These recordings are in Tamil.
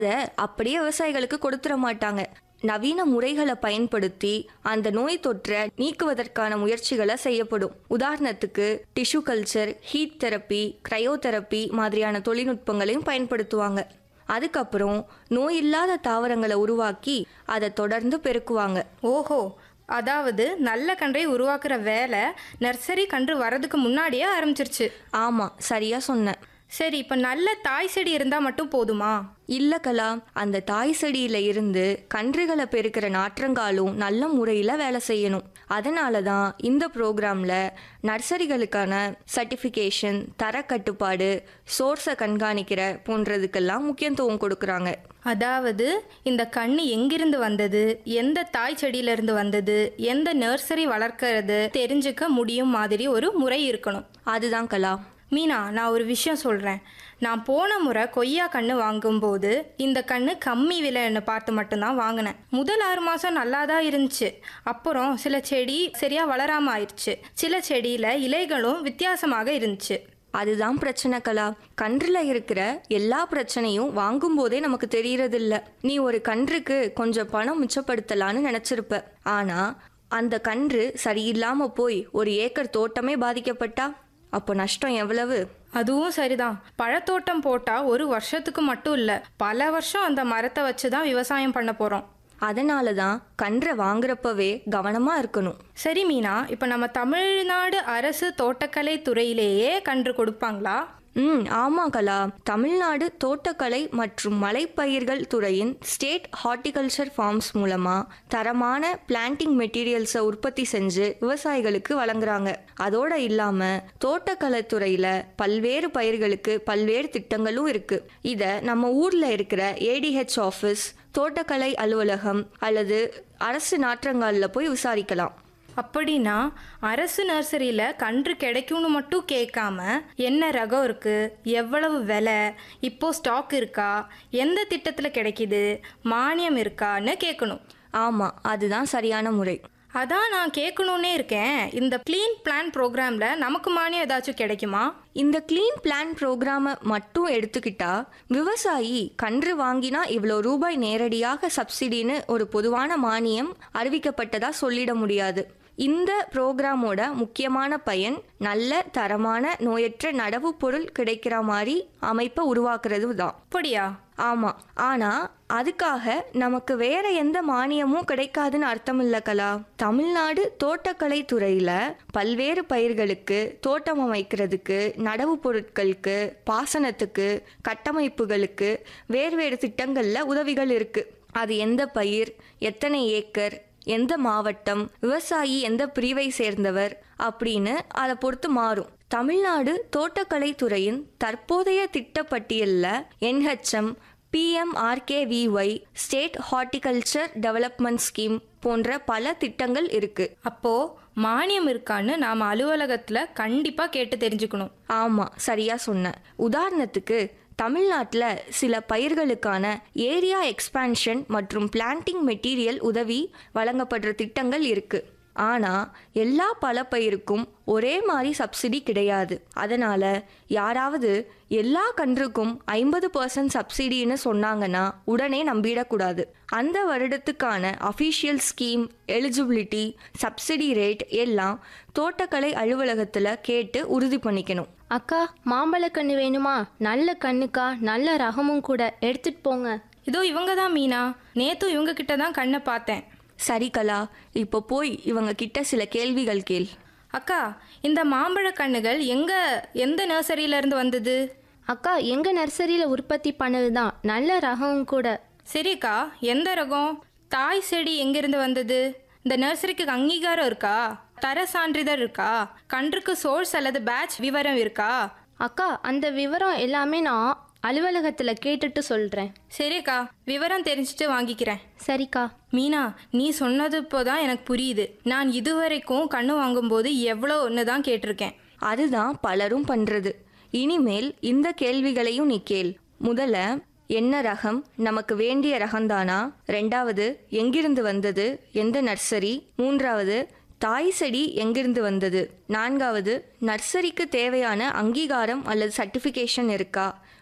அதை அப்படியே விவசாயிகளுக்கு கொடுத்துட மாட்டாங்க நவீன முறைகளை பயன்படுத்தி அந்த நோய் தொற்றை நீக்குவதற்கான முயற்சிகளை செய்யப்படும் உதாரணத்துக்கு tissue culture heat therapy cryotherapy மாதிரியான தொழில்நுட்பங்களையும் பயன்படுத்துவாங்க அதுக்கப்புறம் நோய் இல்லாத தாவரங்களை உருவாக்கி அதை தொடர்ந்து பெருக்குவாங்க ஓஹோ அதாவது நல்ல கன்றை உருவாக்குற வேலை நர்சரி கன்று வரதுக்கு முன்னாடியே ஆரம்பிச்சிருச்சு ஆமாம் சரியா சொன்ன சரி இப்போ நல்ல தாய் செடி இருந்தால் மட்டும் போதுமா இல்ல கலா அந்த தாய் செடியில இருந்து கன்றுகளை பெருக்கிற நாற்றங்காலும் நல்ல முறையில் வேலை செய்யணும் அதனால தான் இந்த ப்ரோக்ராமில் நர்சரிகளுக்கான சர்டிஃபிகேஷன் தர கட்டுப்பாடு சோர்ஸை கண்காணிக்கிற போன்றதுக்கெல்லாம் முக்கியத்துவம் கொடுக்குறாங்க அதாவது இந்த கண்ணு எங்கிருந்து வந்தது எந்த தாய் செடியிலிருந்து வந்தது எந்த நர்சரி வளர்க்கறது தெரிஞ்சுக்க முடியும் மாதிரி ஒரு முறை இருக்கணும் அதுதான் கலா மீனா நான் ஒரு விஷயம் சொல்கிறேன் நான் போன முறை கொய்யா கன்று வாங்கும்போது இந்த கன்று கம்மி விலைன்னு பார்த்து மட்டும்தான் வாங்கினேன் முதல் ஆறு மாதம் நல்லா தான் இருந்துச்சு அப்புறம் சில செடி சரியாக வளராமல் ஆயிடுச்சு சில செடியில் இலைகளும் வித்தியாசமாக இருந்துச்சு அதுதான் பிரச்சனை கலா கன்றுல இருக்கிற எல்லா பிரச்சனையும் வாங்கும் போதே நமக்கு தெரியறதில்ல நீ ஒரு கன்றுக்கு கொஞ்சம் பணம் மிச்சப்படுத்தலான்னு நினைச்சிருப்ப ஆனா அந்த கன்று சரியில்லாம போய் ஒரு ஏக்கர் தோட்டமே பாதிக்கப்பட்டா அப்போ நஷ்டம் எவ்வளவு அதுவும் சரிதான் பழத்தோட்டம் போட்டால் ஒரு வருஷத்துக்கு மட்டும் இல்லை பல வருஷம் அந்த மரத்தை வச்சு தான் விவசாயம் பண்ண போகிறோம் அதனால தான் கன்றை வாங்குறப்பவே கவனமா இருக்கணும் சரி மீனா இப்போ நம்ம தமிழ்நாடு அரசு தோட்டக்கலை துறையிலேயே கன்று கொடுப்பாங்களா ம் ஆமா கலா தமிழ்நாடு தோட்டக்கலை மற்றும் மலைப்பயிர்கள் துறையின் ஸ்டேட் ஹார்டிகல்ச்சர் ஃபார்ம்ஸ் மூலமா தரமான பிளான்டிங் மெட்டீரியல்ஸை உற்பத்தி செஞ்சு விவசாயிகளுக்கு வழங்குறாங்க அதோட இல்லாம தோட்டக்கலை துறையில பல்வேறு பயிர்களுக்கு பல்வேறு திட்டங்களும் இருக்கு இத நம்ம ஊர்ல இருக்கிற ஏடிஹெச் ஆஃபீஸ் தோட்டக்கலை அலுவலகம் அல்லது அரசு நாற்றங்கால்ல போய் விசாரிக்கலாம் அப்படின்னா அரசு நர்சரியில் கன்று கிடைக்கும்னு மட்டும் கேட்காம என்ன ரகம் இருக்கு எவ்வளவு விலை இப்போ ஸ்டாக் இருக்கா எந்த திட்டத்தில் கிடைக்குது மானியம் இருக்கான்னு கேட்கணும் ஆமா அதுதான் சரியான முறை அதான் நான் கேட்கணுன்னே இருக்கேன் இந்த க்ளீன் பிளான் ப்ரோக்ராமில் நமக்கு மானியம் ஏதாச்சும் கிடைக்குமா இந்த க்ளீன் பிளான் ப்ரோக்ராமை மட்டும் எடுத்துக்கிட்டா விவசாயி கன்று வாங்கினா இவ்வளோ ரூபாய் நேரடியாக சப்சிடின்னு ஒரு பொதுவான மானியம் அறிவிக்கப்பட்டதா சொல்லிட முடியாது இந்த ப்ரோக்ராமோட முக்கியமான பயன் நல்ல தரமான நோயற்ற நடவு பொருள் கிடைக்கிற மாதிரி அமைப்பை உருவாக்குறது தான் அப்படியா ஆமாம் ஆனால் அதுக்காக நமக்கு வேற எந்த மானியமும் கிடைக்காதுன்னு அர்த்தம் இல்லை கலா தமிழ்நாடு தோட்டக்கலை துறையில் பல்வேறு பயிர்களுக்கு தோட்டம் அமைக்கிறதுக்கு நடவு பொருட்களுக்கு பாசனத்துக்கு கட்டமைப்புகளுக்கு வேறு வேறு திட்டங்களில் உதவிகள் இருக்கு அது எந்த பயிர் எத்தனை ஏக்கர் எந்த மாவட்டம் விவசாயி எந்த பிரிவை சேர்ந்தவர் அப்படின்னு அதை பொறுத்து மாறும் தமிழ்நாடு தோட்டக்கலை துறையின் தற்போதைய திட்டப்பட்டியலில் NHM PMRKVY state horticulture development scheme போன்ற பல திட்டங்கள் இருக்கு அப்போ மானியம் இருக்கான்னு நாம் அலுவலகத்தில் கண்டிப்பாக கேட்டு தெரிஞ்சுக்கணும் ஆமாம் சரியா சொன்ன உதாரணத்துக்கு தமிழ்நாட்டில் சில பயிர்களுக்கான ஏரியா எக்ஸ்பான்ஷன் மற்றும் பிளான்டிங் மெட்டீரியல் உதவி வழங்கப்படுற திட்டங்கள் இருக்கு ஆனால் எல்லா பலப்பயிருக்கும் ஒரே மாதிரி சப்சிடி கிடையாது அதனால யாராவது எல்லா கன்றுக்கும் ஐம்பது பர்சன்ட் சப்சிடின்னு சொன்னாங்கன்னா உடனே நம்பிடக்கூடாது அந்த வருடத்துக்கான official scheme eligibility subsidy rate எல்லாம் தோட்டக்கலை அலுவலகத்தில் கேட்டு உறுதி பண்ணிக்கணும் அக்கா மாம்பழக்கன்று வேணுமா நல்ல கண்ணுக்கா நல்ல ரகமும் கூட எடுத்துட்டு போங்க இதோ இவங்க தான் மீனா நேத்தும் இவங்க கிட்ட தான் கண்ணை பார்த்தேன் சரி கலா இப்போ போய் இவங்க கிட்ட சில கேள்விகள் கேள் அக்கா இந்த மாம்பழ கண்ணுகள் எங்க எந்த நர்சரியில இருந்து வந்தது அக்கா எங்க நர்சரியில உற்பத்தி பண்ணது தான் நல்ல ரகமும் கூட சரிக்கா எந்த ரகம் தாய் செடி எங்கிருந்து வந்தது இந்த நர்சரிக்கு அங்கீகாரம் இருக்கா தர சான்றிதழ் இருக்கா கன்றுக்கு சோர்ஸ் அல்லது பேட்ச் விவரம் இருக்கா அக்கா அந்த விவரம் எல்லாமே நான் அலுவலகத்துல கேட்டுட்டு சொல்றேன் சரிக்கா விவரம் தெரிஞ்சுட்டு வாங்கிக்கிறேன் சரிக்கா மீனா நீ சொன்னது இப்போதான் எனக்கு புரியுது நான் இதுவரைக்கும் கண்ணு வாங்கும்போது எவ்வளோன்னு தான் கேட்டிருக்கேன் அதுதான் பலரும் பண்றது இனிமேல் இந்த கேள்விகளையும் நீ கேள் முதல்ல என்ன ரகம் நமக்கு வேண்டிய ரகம்தானா ரெண்டாவது எங்கிருந்து வந்தது எந்த நர்சரி மூன்றாவது தாய் செடி எங்கிருந்து வந்தது நான்காவது நர்சரிக்கு தேவையான அங்கீகாரம் அல்லது சர்டிஃபிகேஷன் இருக்கா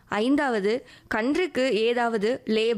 ஐந்தாவது கன்றுக்கு ஏதாவது லே